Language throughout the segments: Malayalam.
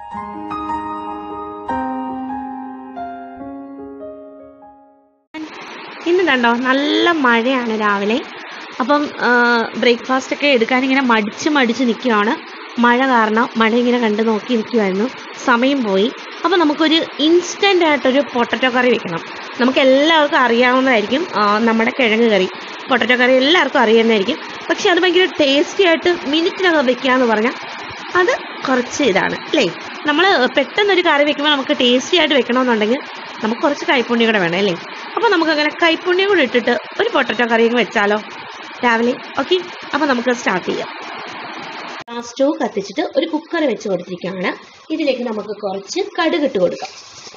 ഇന്ന് കണ്ടോ നല്ല മഴയാണ് രാവിലെ അപ്പം ബ്രേക്ക്ഫാസ്റ്റ് ഒക്കെ എടുക്കാൻ ഇങ്ങനെ മടിച്ച് മടിച്ച് നിൽക്കുവാണ് മഴ കാരണം മഴ ഇങ്ങനെ കണ്ട് നോക്കി നിൽക്കുമായിരുന്നു സമയം പോയി അപ്പം നമുക്കൊരു ഇൻസ്റ്റൻ്റ് ആയിട്ടൊരു പൊട്ടറ്റോ കറി വെക്കണം നമുക്ക് എല്ലാവർക്കും അറിയാവുന്നതായിരിക്കും ആ, നമ്മുടെ കിഴങ്ങ് കറി പൊട്ടറ്റോ കറി എല്ലാവർക്കും അറിയുന്നതായിരിക്കും പക്ഷെ അത് ഭയങ്കര ടേസ്റ്റി ആയിട്ട് മിനിറ്റിനകം വെക്കാന്ന് പറഞ്ഞാൽ അത് കുറച്ച് ഇതാണ് അല്ലേ നമ്മൾ പെട്ടെന്നൊരു കറി വെക്കുമ്പോൾ നമുക്ക് ടേസ്റ്റി ആയിട്ട് വെക്കണമെന്നുണ്ടെങ്കിൽ നമുക്ക് കുറച്ച് കൈപ്പുണ്യം കൂടെ വേണം അല്ലേ അപ്പോൾ നമുക്ക് അങ്ങനെ കൈപ്പുണ്യം കൂടെ ഇട്ടിട്ട് ഒരു പൊട്ടറ്റോ കറി അങ്ങ് വെച്ചാലോ രാവിലെ ഓക്കെ അപ്പോൾ നമുക്ക് സ്റ്റാർട്ട് ചെയ്യാം ആ സ്റ്റൗ കത്തിച്ചിട്ട് ഒരു കുക്കർ വെച്ച് കൊടുത്തിരിക്കുകയാണ് ഇതിലേക്ക് നമുക്ക് കുറച്ച് കടുക് ഇട്ട് കൊടുക്കാം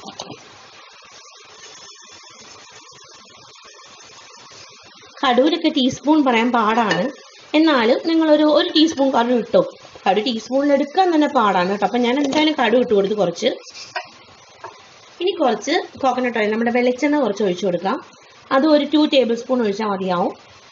കടുവിലൊക്കെ ടീസ്പൂൺ പറയാൻ പാടാണ് എന്നാലും നിങ്ങളൊരു ഒരു ടീസ്പൂൺ കടു ഇട്ടോ കടു ടീസ്പൂണിൽ എടുക്കാൻ തന്നെ പാടാണ് കേട്ടോ അപ്പം ഞാൻ എന്തായാലും കടു ഇട്ട് കൊടുത്ത് കുറച്ച് ഇനി കുറച്ച് കോക്കനട്ട് ഓയിൽ നമ്മുടെ വെളിച്ചെണ്ണ കുറച്ച് ഒഴിച്ചു കൊടുക്കാം അത് ഒരു ടു ടേബിൾ സ്പൂൺ ഒഴിച്ചാൽ മതിയാവും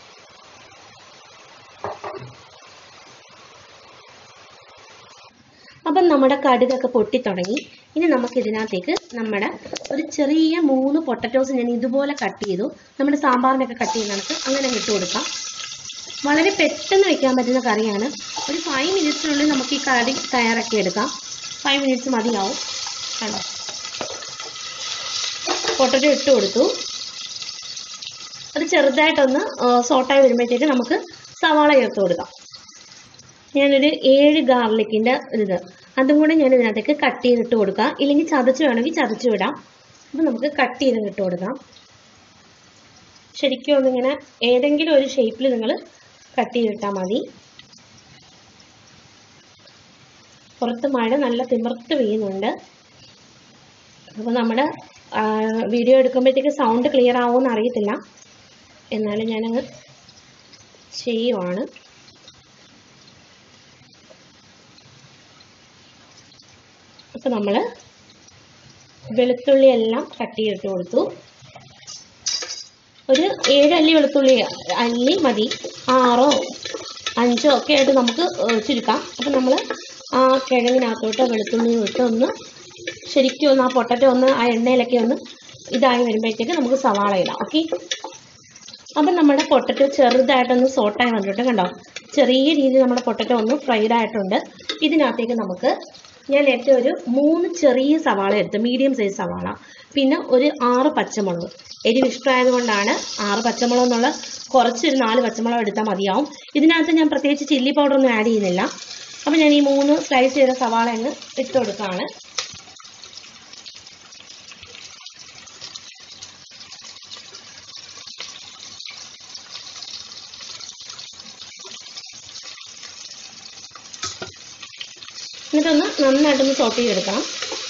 അപ്പം നമ്മുടെ കടുകൊക്കെ പൊട്ടിത്തുടങ്ങി ഇനി നമുക്ക് ഇതിനകത്തേക്ക് നമ്മുടെ ഒരു ചെറിയ മൂന്ന് പൊട്ടറ്റോസ് ഞാൻ ഇതുപോലെ കട്ട് ചെയ്തു നമ്മുടെ സാമ്പാറിനൊക്കെ കട്ട് ചെയ്യുന്ന കണക്ക് അങ്ങനെ ഇട്ട് കൊടുക്കാം വളരെ പെട്ടെന്ന് വെക്കാൻ പറ്റുന്ന കറിയാണ് ഒരു ഫൈവ് മിനിറ്റ്സിനുള്ളിൽ നമുക്ക് ഈ കറി തയ്യാറാക്കി എടുക്കാം ഫൈവ് മിനിറ്റ്സ് മതിയാവും കണ്ടോ പൊട്ടറ്റോ ഇട്ട് കൊടുത്തു അത് ചെറുതായിട്ടൊന്ന് സോട്ടായി വരുമ്പോഴത്തേക്ക് നമുക്ക് സവാള ചേർത്ത് കൊടുക്കാം ഞാനൊരു ഏഴ് ഗാർലിക്കിൻ്റെ ഇത് അതും കൂടെ ഞാൻ ഇതിനകത്തേക്ക് കട്ട് ചെയ്തിട്ട് കൊടുക്കാം ഇല്ലെങ്കിൽ ചതച്ച് വേണമെങ്കിൽ ചതച്ച് വിടാം അപ്പം നമുക്ക് കട്ട് ചെയ്ത് ഇട്ട് കൊടുക്കാം ശരിക്കും ഒന്നിങ്ങനെ ഏതെങ്കിലും ഒരു ഷേപ്പിൽ നിങ്ങൾ കട്ട് ചെയ്തിട്ടാൽ മതി പുറത്ത് മഴ നല്ല തിമിർത്ത് പെയ്യുന്നുണ്ട് അപ്പോൾ നമ്മുടെ വീഡിയോ എടുക്കുമ്പോഴത്തേക്ക് സൗണ്ട് ക്ലിയർ ആവുമെന്ന് അറിയത്തില്ല എന്നാലും ഞാനങ്ങ് ചെയ്യുവാണ് അപ്പോൾ നമ്മൾ വെളുത്തുള്ളി എല്ലാം കട്ട് ചെയ്തിട്ട് കൊടുത്തു ഒരു ഏഴ് അല്ലി വെളുത്തുള്ളി അല്ലി മതി ആറോ അഞ്ചോ ഒക്കെ ആയിട്ട് നമുക്ക് ഏഹ് ചുരുക്കാം അപ്പം നമ്മൾ ആ കിഴങ്ങിനകത്തോട്ട് വെളുത്തുള്ളി ഇട്ട് ഒന്ന് ശരിക്കും ഒന്ന് ആ പൊട്ടറ്റോ ഒന്ന് ആ എണ്ണയിലൊക്കെ ഒന്ന് ഇതായി വരുമ്പോഴത്തേക്ക് നമുക്ക് സവാള ഇടാം ഓക്കെ അപ്പം നമ്മുടെ പൊട്ടറ്റോ ചെറുതായിട്ടൊന്ന് സോട്ടായി വന്നിട്ടുണ്ട് കണ്ടോ ചെറിയ രീതിയിൽ നമ്മുടെ പൊട്ടറ്റോ ഒന്ന് ഫ്രൈഡ് ആയിട്ടുണ്ട് ഇതിനകത്തേക്ക് നമുക്ക് ഞാൻ നേരത്തെ ഒരു മൂന്ന് ചെറിയ സവാള എടുത്തു മീഡിയം സൈസ് സവാള പിന്നെ ഒരു ആറ് പച്ചമുളക് എരിവ് ഇഷ്ടമായത് കൊണ്ടാണ് ആറ് പച്ചമുളക് എന്നുള്ള കുറച്ച് ഒരു നാല് പച്ചമുളക് എടുത്താൽ മതിയാവും ഇതിനകത്ത് ഞാൻ പ്രത്യേകിച്ച് ചില്ലി പൗഡർ ഒന്നും ആഡ് ചെയ്യുന്നില്ല അപ്പം ഞാൻ ഈ മൂന്ന് സ്ലൈസ് ചെയ്ത സവാള അങ്ങ് ഇട്ട് കൊടുക്കുകയാണ് എന്നിട്ടൊന്ന് നന്നായിട്ടൊന്ന് സോട്ട് ചെയ്തെടുക്കണം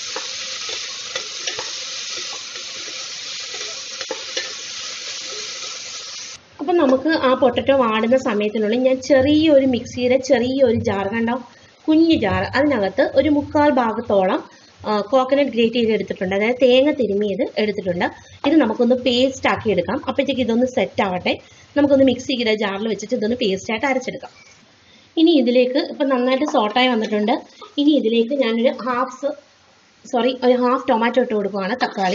അപ്പം നമുക്ക് ആ പൊട്ടറ്റോ വാടുന്ന സമയത്തിനുള്ളിൽ ഞാൻ ചെറിയൊരു മിക്സിയുടെ ചെറിയൊരു ജാർ കണ്ടോ കുഞ്ഞു ജാർ അതിനകത്ത് ഒരു മുക്കാൽ ഭാഗത്തോളം കോക്കനട്ട് ഗ്രേറ്റ് ചെയ്ത് എടുത്തിട്ടുണ്ട് അതായത് തേങ്ങ തിരുമിയത് എടുത്തിട്ടുണ്ട് ഇത് നമുക്കൊന്ന് പേസ്റ്റ് ആക്കി എടുക്കാം അപ്പോഴത്തേക്ക് ഇതൊന്ന് സെറ്റ് ആവട്ടെ നമുക്കൊന്ന് മിക്സിയുടെ ജാറിൽ വെച്ചിട്ട് ഇതൊന്ന് പേസ്റ്റായിട്ട് അരച്ചെടുക്കാം ഇനി ഇതിലേക്ക് ഇപ്പം നന്നായിട്ട് സോട്ടായി വന്നിട്ടുണ്ട് ഇനി ഇതിലേക്ക് ഞാനൊരു ഹാഫ് സോറി ഒരു ഹാഫ് ടൊമാറ്റോ ഇട്ട് കൊടുക്കുവാണ് തക്കാളി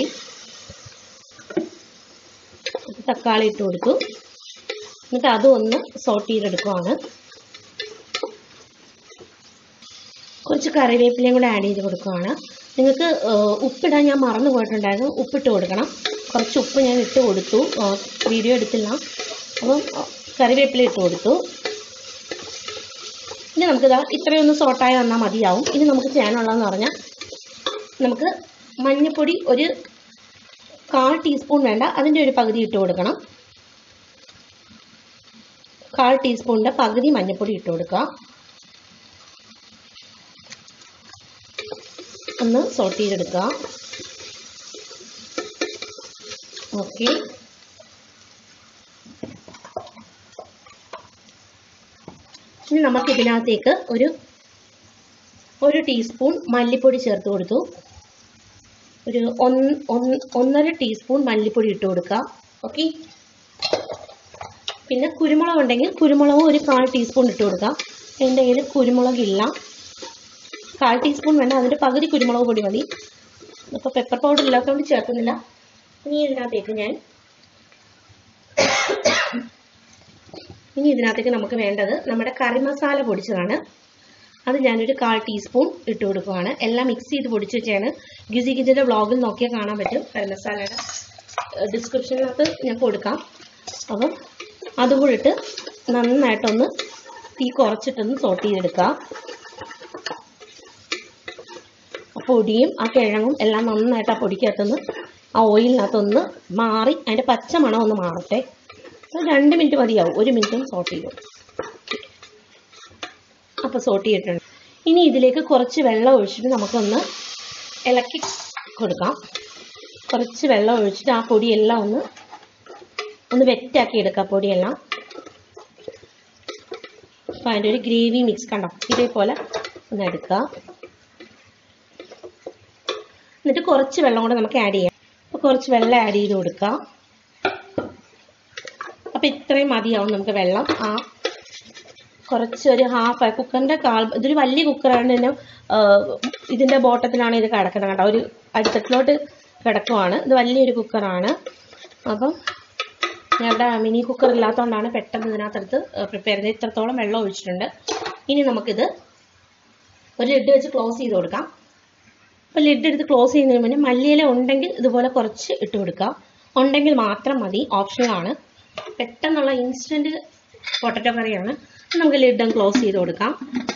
തക്കാളി ഇട്ട് കൊടുത്തു എന്നിട്ട് അതും ഒന്ന് സോട്ട് ചെയ്തെടുക്കുവാണ് കുറച്ച് കറിവേപ്പിലയും കൂടെ ആഡ് ചെയ്ത് കൊടുക്കുവാണ് നിങ്ങൾക്ക് ഏഹ്, ഉപ്പിടാൻ ഞാൻ മറന്നു പോയിട്ടുണ്ടായിരുന്നു ഉപ്പിട്ട് കൊടുക്കണം കുറച്ച് ഉപ്പ് ഞാൻ ഇട്ട് കൊടുത്തു ഏഹ്, വീഡിയോ എടുത്തില്ല അപ്പം ഏഹ്, കറിവേപ്പില ഇട്ട് കൊടുത്തു ഇനി നമുക്കിതാ ഇത്രയൊന്ന് സോട്ടായി വന്നാൽ മതിയാവും ഇനി നമുക്ക് ചെയ്യാനുള്ളതെന്ന് പറഞ്ഞാൽ നമുക്ക് മഞ്ഞൾപ്പൊടി ഒരു കാൽ ടീസ്പൂൺ വേണ്ട അതിൻ്റെ ഒരു പകുതി ഇട്ട് കൊടുക്കണം കാൽ ടീസ്പൂണിൻ്റെ പകുതി മഞ്ഞൾപ്പൊടി ഇട്ട് കൊടുക്കുക ഒന്ന് സോട്ട് ചെയ്തെടുക്കുക ഓക്കെ ഇനി നമുക്ക് ഇതിനകത്തേക്ക് ഒരു ഒരു ടീസ്പൂൺ മല്ലിപ്പൊടി ചേർത്ത് കൊടുത്തു ഒരു ഒന്ന് ഒന്ന് ഒന്നര ടീസ്പൂൺ മല്ലിപ്പൊടി ഇട്ട് കൊടുക്കുക ഓക്കെ പിന്നെ കുരുമുളക് ഉണ്ടെങ്കിൽ കുരുമുളക് ഒരു കാൽ ടീസ്പൂൺ ഇട്ട് കൊടുക്കുക എൻ്റെ കയ്യിൽ കുരുമുളകില്ല കാൽ ടീസ്പൂൺ വേണ്ട അതിൻ്റെ പകുതി കുരുമുളക് പൊടി മതി അപ്പോൾ പെപ്പർ പൗഡർ ഇല്ലാത്തതുകൊണ്ട് ചേർക്കുന്നില്ല ഇനി ഇതിനകത്തേക്ക് ഞാൻ ഇനി ഇതിനകത്തേക്ക് നമുക്ക് വേണ്ടത് നമ്മുടെ കറി മസാല പൊടിച്ചതാണ് അത് ഞാനൊരു കാൽ ടീസ്പൂൺ ഇട്ട് കൊടുക്കുവാണ് എല്ലാം മിക്സ് ചെയ്ത് പൊടിച്ച് വെച്ചാണ് ഗിസി കിച്ചൻ്റെ വ്ളോഗിൽ നോക്കിയാൽ കാണാൻ പറ്റും കറി മസാലയുടെ ഡിസ്ക്രിപ്ഷനിനകത്ത് ഞാൻ കൊടുക്കാം അപ്പം അതും കൂടി ഇട്ട് നന്നായിട്ടൊന്ന് തീ കുറച്ചിട്ടൊന്ന് സോട്ട് ചെയ്തെടുക്കുക ആ പൊടിയും ആ കിഴങ്ങും എല്ലാം നന്നായിട്ട് ആ പൊടിക്കകത്തൊന്ന് ആ ഓയിലിനകത്തൊന്ന് മാറി അതിൻ്റെ പച്ച മണം ഒന്ന് മാറട്ടെ ഒരു രണ്ട് മിനിറ്റ് മതിയാവും ഒരു മിനിറ്റും സോട്ട് ചെയ്തു അപ്പോൾ സോട്ട് ചെയ്തിട്ടുണ്ട് ഇനി ഇതിലേക്ക് കുറച്ച് വെള്ളം ഒഴിച്ചിട്ട് നമുക്കൊന്ന് ഇളക്കി കൊടുക്കാം കുറച്ച് വെള്ളം ഒഴിച്ചിട്ട് ആ പൊടിയെല്ലാം ഒന്ന് ഒന്ന് വെറ്റാക്കി എടുക്കാം പൊടിയെല്ലാം അപ്പോൾ അതിൻ്റെ ഒരു ഗ്രേവി മിക്സ് കണ്ടോ ഇതേപോലെ ഒന്ന് എടുക്കുക എന്നിട്ട് കുറച്ച് വെള്ളം കൂടെ നമുക്ക് ആഡ് ചെയ്യാം അപ്പോൾ കുറച്ച് വെള്ളം ആഡ് ചെയ്ത് കൊടുക്കാം അപ്പോൾ ഇത്രയും മതിയാവും നമുക്ക് വെള്ളം ആ കുറച്ച് ഒരു ഹാഫ് കുക്കറിൻ്റെ കാൽ ഇതൊരു വലിയ കുക്കറാണ് തന്നെ ഇതിൻ്റെ ബോട്ടത്തിലാണ് ഇത് കിടക്കുന്നത് കേട്ടോ ഒരു അടിത്തട്ടിലോട്ട് കിടക്കുവാണ് ഇത് വലിയൊരു കുക്കറാണ് അപ്പം ഞാൻ ഇവിടെ മിനി കുക്കർ ഇല്ലാത്തതുകൊണ്ടാണ് പെട്ടെന്ന് ഇതിനകത്തെടുത്ത് പ്രിപ്പയർ ചെയ്ത് ഇത്രത്തോളം വെള്ളം ഒഴിച്ചിട്ടുണ്ട് ഇനി നമുക്കിത് ഒരു ലിഡ് വെച്ച് ക്ലോസ് ചെയ്ത് കൊടുക്കാം അപ്പോൾ ലിഡ് എടുത്ത് ക്ലോസ് ചെയ്യുന്നതിന് മുന്നേ മല്ലിയില ഉണ്ടെങ്കിൽ ഇതുപോലെ കുറച്ച് ഇട്ട് കൊടുക്കുക ഉണ്ടെങ്കിൽ മാത്രം മതി ഓപ്ഷണലാണ് പെട്ടെന്നുള്ള ഇൻസ്റ്റൻറ്റ് പൊട്ടറ്റോ കറിയാണ് നമുക്ക് ലിഡ് ക്ലോസ് ചെയ്ത് കൊടുക്കാം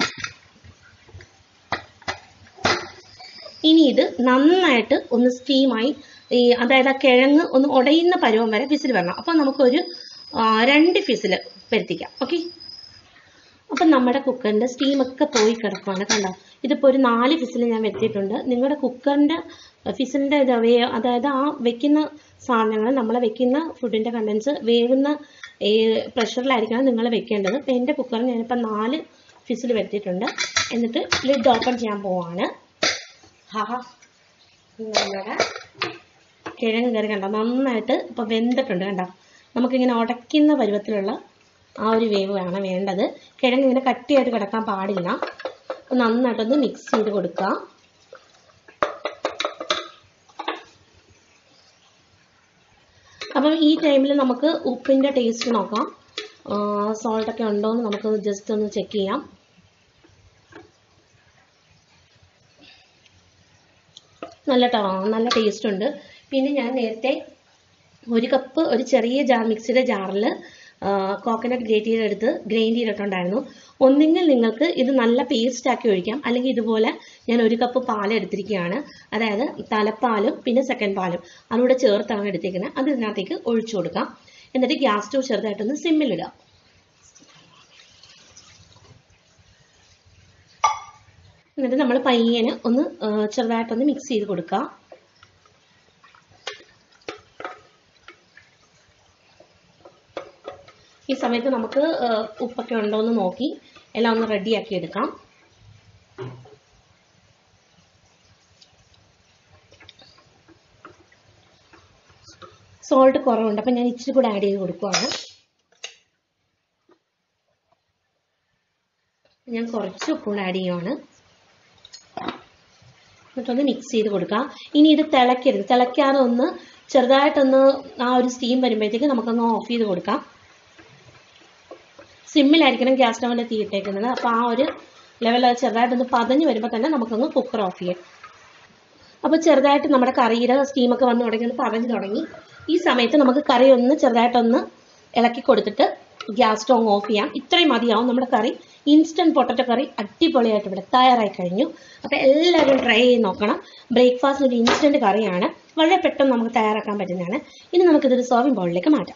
ഇനി ഇത് നന്നായിട്ട് ഒന്ന് സ്റ്റീമായി ഈ അതായത് ആ കിഴങ്ങ് ഒന്ന് ഉടയുന്ന പരുവം വരെ ഫിസിൽ വരണം അപ്പോൾ നമുക്കൊരു ആ, രണ്ട് ഫിസിൽ വരുത്തിക്കാം ഓക്കെ അപ്പം നമ്മുടെ കുക്കറിൻ്റെ സ്റ്റീമൊക്കെ പോയി കിടക്കുവാണ് കണ്ടോ ഇതിപ്പോൾ ഒരു നാല് ഫിസിൽ ഞാൻ വെത്തിയിട്ടുണ്ട് നിങ്ങളുടെ കുക്കറിൻ്റെ ഫിസിലിൻ്റെ ഇത് വേ അതായത് ആ വെക്കുന്ന സാധനങ്ങൾ നമ്മൾ വെക്കുന്ന ഫുഡിൻ്റെ കണ്ടൻസ് വേവുന്ന ഈ പ്രഷറിലായിരിക്കണം നിങ്ങൾ വെക്കേണ്ടത് അപ്പോൾ എൻ്റെ കുക്കറിന് ഞാനിപ്പോൾ നാല് ഫിസിൽ വെത്തിയിട്ടുണ്ട് എന്നിട്ട് ലിഡ് ഓപ്പൺ ചെയ്യാൻ പോവാണ് ഹാ നമ്മുടെ കിഴങ്ങ് കറി കണ്ടോ നന്നായിട്ട് ഇപ്പോൾ വെന്തിട്ടുണ്ട് കണ്ടോ നമുക്കിങ്ങനെ ഉടയ്ക്കുന്ന പരുവത്തിലുള്ള ആ ഒരു വേവ് വേണം വേണ്ടത് കിഴങ്ങ് ഇങ്ങനെ കട്ടിയായിട്ട് കിടക്കാൻ പാടില്ല അപ്പോൾ നന്നായിട്ടൊന്ന് മിക്സ് ചെയ്ത് കൊടുക്കുക അപ്പം ഈ ടൈമിൽ നമുക്ക് ഉപ്പിൻ്റെ ടേസ്റ്റ് നോക്കാം സോൾട്ടൊക്കെ ഉണ്ടോ എന്ന് നമുക്ക് ജസ്റ്റ് ഒന്ന് ചെക്ക് ചെയ്യാം നല്ല ട നല്ല ടേസ്റ്റ് ഉണ്ട് പിന്നെ ഞാൻ നേരത്തെ ഒരു കപ്പ് ഒരു ചെറിയ ജാർ മിക്സിയുടെ ജാറിൽ കോക്കനട്ട് ഗ്രേറ്റ് ചെയ്തെടുത്ത് ഗ്രൈൻഡ് ചെയ്തിട്ടുണ്ടായിരുന്നു ഒന്നെങ്കിൽ നിങ്ങൾക്ക് ഇത് നല്ല പേസ്റ്റ് ആക്കി ഒഴിക്കാം അല്ലെങ്കിൽ ഇതുപോലെ ഞാൻ ഒരു കപ്പ് പാൽ എടുത്തിരിക്കുകയാണ് അതായത് തലപ്പാലും പിന്നെ സെക്കൻഡ് പാലും അതുകൂടെ ചേർത്താണ് എടുത്തിരിക്കുന്നത് അത് ഇതിനകത്തേക്ക് ഒഴിച്ചു കൊടുക്കാം എന്നിട്ട് ഗ്യാസ് സ്റ്റവ് ചെറുതായിട്ടൊന്ന് സിമ്മിലിടുക എന്നിട്ട് നമ്മൾ പയ്യന് ഒന്ന് ആ, ചെറുതായിട്ടൊന്ന് മിക്സ് ചെയ്ത് കൊടുക്കുക ഈ സമയത്ത് നമുക്ക് ആ, ഉപ്പൊക്കെ ഉണ്ടോ എന്ന് നോക്കി എല്ലാം ഒന്ന് റെഡിയാക്കി എടുക്കാം സോൾട്ട് കുറവുണ്ട് അപ്പം ഞാൻ ഇച്ചിരി കൂടെ ആഡ് ചെയ്ത് കൊടുക്കുവാണ് ഞാൻ കുറച്ച് ഉപ്പും ആഡ് ചെയ്യുവാണ് എന്നിട്ടൊന്ന് മിക്സ് ചെയ്ത് കൊടുക്കാം ഇനി ഇത് തിളക്കരുത് തിളയ്ക്കാതെ ഒന്ന് ചെറുതായിട്ടൊന്ന് ആ ഒരു സ്റ്റീം വരുമ്പോഴത്തേക്ക് നമുക്കൊന്ന് ഓഫ് ചെയ്ത് കൊടുക്കാം സിമ്മിലായിരിക്കണം ഗ്യാസ് സ്റ്റവിൻ്റെ തീ ഇട്ടേക്കുന്നത് അപ്പോൾ ആ ഒരു ലെവൽ ചെറുതായിട്ടൊന്ന് പതഞ്ഞ് വരുമ്പോൾ തന്നെ നമുക്കൊന്ന് കുക്കർ ഓഫ് ചെയ്യാം അപ്പോൾ ചെറുതായിട്ട് നമ്മുടെ കറിയുടെ സ്റ്റീമൊക്കെ വന്ന് തുടങ്ങി ഒന്ന് പതഞ്ഞ് തുടങ്ങി ഈ സമയത്ത് നമുക്ക് കറി ഒന്ന് ചെറുതായിട്ടൊന്ന് ഇളക്കി കൊടുത്തിട്ട് ഗ്യാസ് സ്റ്റോവ് ഓഫ് ചെയ്യാം ഇത്രയും മതിയാവും നമ്മുടെ കറി ഇൻസ്റ്റൻറ്റ് പൊട്ടറ്റോ കറി അടിപൊളിയായിട്ട് ഇവിടെ തയ്യാറായി കഴിഞ്ഞു അപ്പോൾ എല്ലാവരും ട്രൈ ചെയ്ത് നോക്കണം ബ്രേക്ക്ഫാസ്റ്റിന് ഒരു ഇൻസ്റ്റൻറ്റ് കറിയാണ് വളരെ പെട്ടെന്ന് നമുക്ക് തയ്യാറാക്കാൻ പറ്റുന്നതാണ് ഇനി നമുക്കിതൊരു സർവിംഗ് ബൗളിലേക്ക് മാറ്റാം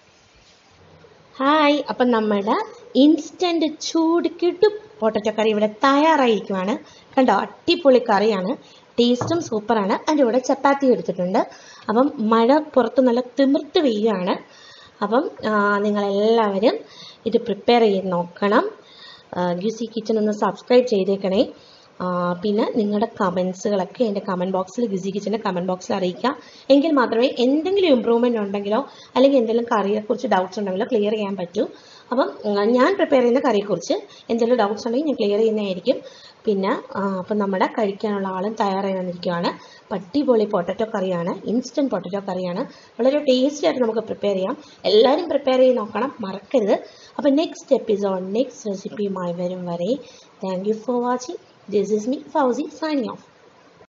ഹായ് അപ്പം നമ്മുടെ ഇൻസ്റ്റൻറ്റ് ചൂട് കിട്ടും പൊട്ടറ്റോ കറി ഇവിടെ തയ്യാറായിരിക്കുവാണ് കണ്ടോ അടിപൊളി കറിയാണ് ടേസ്റ്റും സൂപ്പറാണ് അതിൻ്റെ കൂടെ ചപ്പാത്തി എടുത്തിട്ടുണ്ട് അപ്പം മഴ പുറത്ത് നല്ല തിമിർത്ത് പെയ്യുകയാണ് അപ്പം ആ, നിങ്ങളെല്ലാവരും ഇത് പ്രിപ്പയർ ചെയ്ത് നോക്കണം ഗ്യൂസി കിച്ചൺ ഒന്ന് സബ്സ്ക്രൈബ് ചെയ്തേക്കണേ ആ, പിന്നെ നിങ്ങളുടെ കമൻസുകളൊക്കെ എൻ്റെ കമൻറ്റ് ബോക്സിൽ ഗിസി കിച്ചൻ്റെ കമൻറ്റ് ബോക്സിൽ അറിയിക്കുക എങ്കിൽ മാത്രമേ എന്തെങ്കിലും ഇമ്പ്രൂവ്മെൻ്റ് ഉണ്ടെങ്കിലോ അല്ലെങ്കിൽ എന്തെങ്കിലും കറിയെക്കുറിച്ച് ഡൗട്ട്സ് ഉണ്ടെങ്കിലോ ക്ലിയർ ചെയ്യാൻ പറ്റൂ അപ്പം ഉം, ഞാൻ പ്രിപ്പയർ ചെയ്യുന്ന കറിയെക്കുറിച്ച് എന്തെങ്കിലും ഡൗട്ട്സ് ഉണ്ടെങ്കിൽ ഞാൻ ക്ലിയർ ചെയ്യുന്നതായിരിക്കും പിന്നെ അപ്പം നമ്മുടെ കഴിക്കാനുള്ള ആളും തയ്യാറായി വന്നിരിക്കുകയാണ് പട്ടിപൊളി പൊട്ടറ്റോ കറിയാണ് ഇൻസ്റ്റൻറ്റ് പൊട്ടറ്റോ കറിയാണ് വളരെ ടേസ്റ്റി ആയിട്ട് നമുക്ക് പ്രിപ്പയർ ചെയ്യാം എല്ലാവരും പ്രിപ്പയർ ചെയ്ത് നോക്കണം മറക്കരുത് അപ്പോൾ നെക്സ്റ്റ് എപ്പിസോഡ് നെക്സ്റ്റ് റെസിപ്പിയുമായി വരും വരെ thank you for watching this is me Fousi signing of